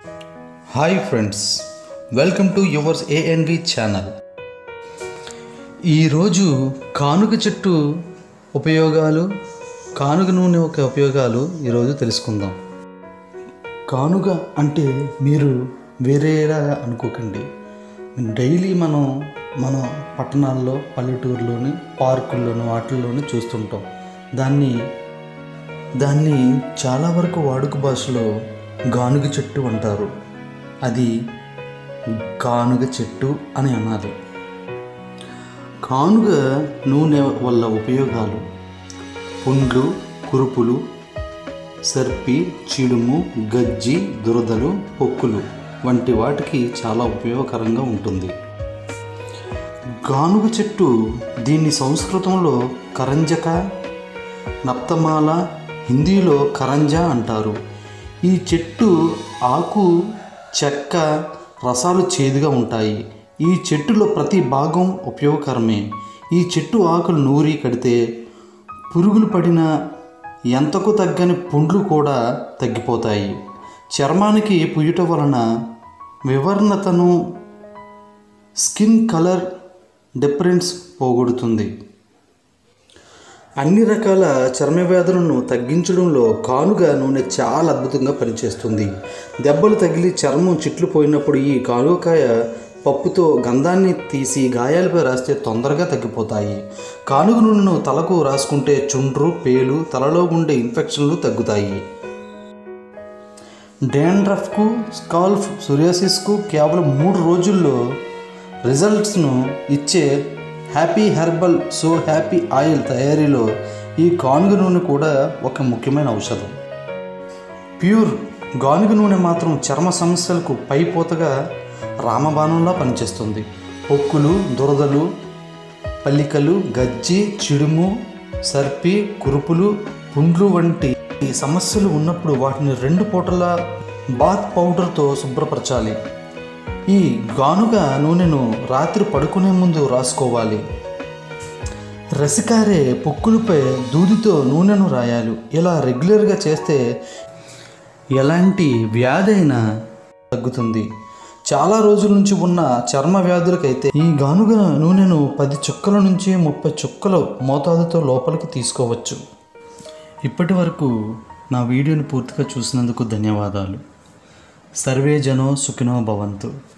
hi friends welcome to yours ANV channel ఈరోజు కానుక చెట్టు ఉపయోగాలు కానుక నూనె యొక్క ఉపయోగాలు ఈరోజు తెలుసుకుందాం కానుక అంటే మీరు వేరేలా అనుకోకండి డైలీ మనం మన పట్టణాల్లో పల్లెటూరులోని పార్కుల్లోని వాటిల్లోని చూస్తుంటాం దాన్ని దాన్ని చాలా వరకు వాడుక భాషలో గానుగ చెట్టు అంటారు అది గానుగ చెట్టు అని అనాలి కానుగ నూనె వల్ల ఉపయోగాలు పుండ్లు కురుపులు సర్పి చిడుము గజ్జి దురదలు పొక్కులు వంటి వాటికి చాలా ఉపయోగకరంగా ఉంటుంది గానుగ చెట్టు దీన్ని సంస్కృతంలో కరంజక నప్తమాల హిందీలో కరంజా అంటారు ఈ చెట్టు ఆకు చెక్క రసాలు చేదుగా ఉంటాయి ఈ చెట్టులో ప్రతి భాగం ఉపయోగకరమే ఈ చెట్టు ఆకులు నూరి కడితే పురుగులు పడిన ఎంతకు తగ్గని పుండ్లు కూడా తగ్గిపోతాయి చర్మానికి పుయ్యట వలన వివర్ణతను స్కిన్ కలర్ డిఫరెన్స్ పోగొడుతుంది అన్ని రకాల చర్మ వ్యాధులను తగ్గించడంలో కానుగ నూనె చాలా అద్భుతంగా పనిచేస్తుంది దెబ్బలు తగిలి చర్మం చిట్లు పోయినప్పుడు ఈ కానుకాయ పప్పుతో గంధాన్ని తీసి గాయాలపై రాస్తే తొందరగా తగ్గిపోతాయి కానుగ నూనెను తలకు రాసుకుంటే చుండ్రు పేలు తలలో ఉండే ఇన్ఫెక్షన్లు తగ్గుతాయి డాండ్రఫ్కు స్కాల్ఫ్ సోరియాసిస్కు కేవలం మూడు రోజుల్లో రిజల్ట్స్ను ఇచ్చే happy herbal so happy oil తయారీలో ఈ గానుగ నూనె కూడా ఒక ముఖ్యమైన ఔషధం ప్యూర్ గానుగ నూనె మాత్రం చర్మ సమస్యలకు పైపోతగా రామబాణంలా పనిచేస్తుంది పొక్కులు దురదలు పల్లికలు గజ్జి చిడుము సర్పి కురుపులు పుండ్లు వంటి ఈ సమస్యలు ఉన్నప్పుడు వాటిని రెండు పూటల బాత్ పౌడర్తో శుభ్రపరచాలి ఈ గానుగ నూనెను రాత్రి పడుకునే ముందు రాసుకోవాలి రసికారే పొక్కులపై దూదితో నూనెను రాయాలి ఇలా రెగ్యులర్గా చేస్తే ఎలాంటి వ్యాధి అయినా తగ్గుతుంది చాలా రోజుల నుంచి ఉన్న చర్మ వ్యాధులకైతే ఈ గానుగ నూనెను పది చుక్కల నుంచి ముప్పై చుక్కల మోతాదుతో లోపలికి తీసుకోవచ్చు ఇప్పటి వరకు నా వీడియోని పూర్తిగా చూసినందుకు ధన్యవాదాలు సర్వే జనో సుఖినో భవంతు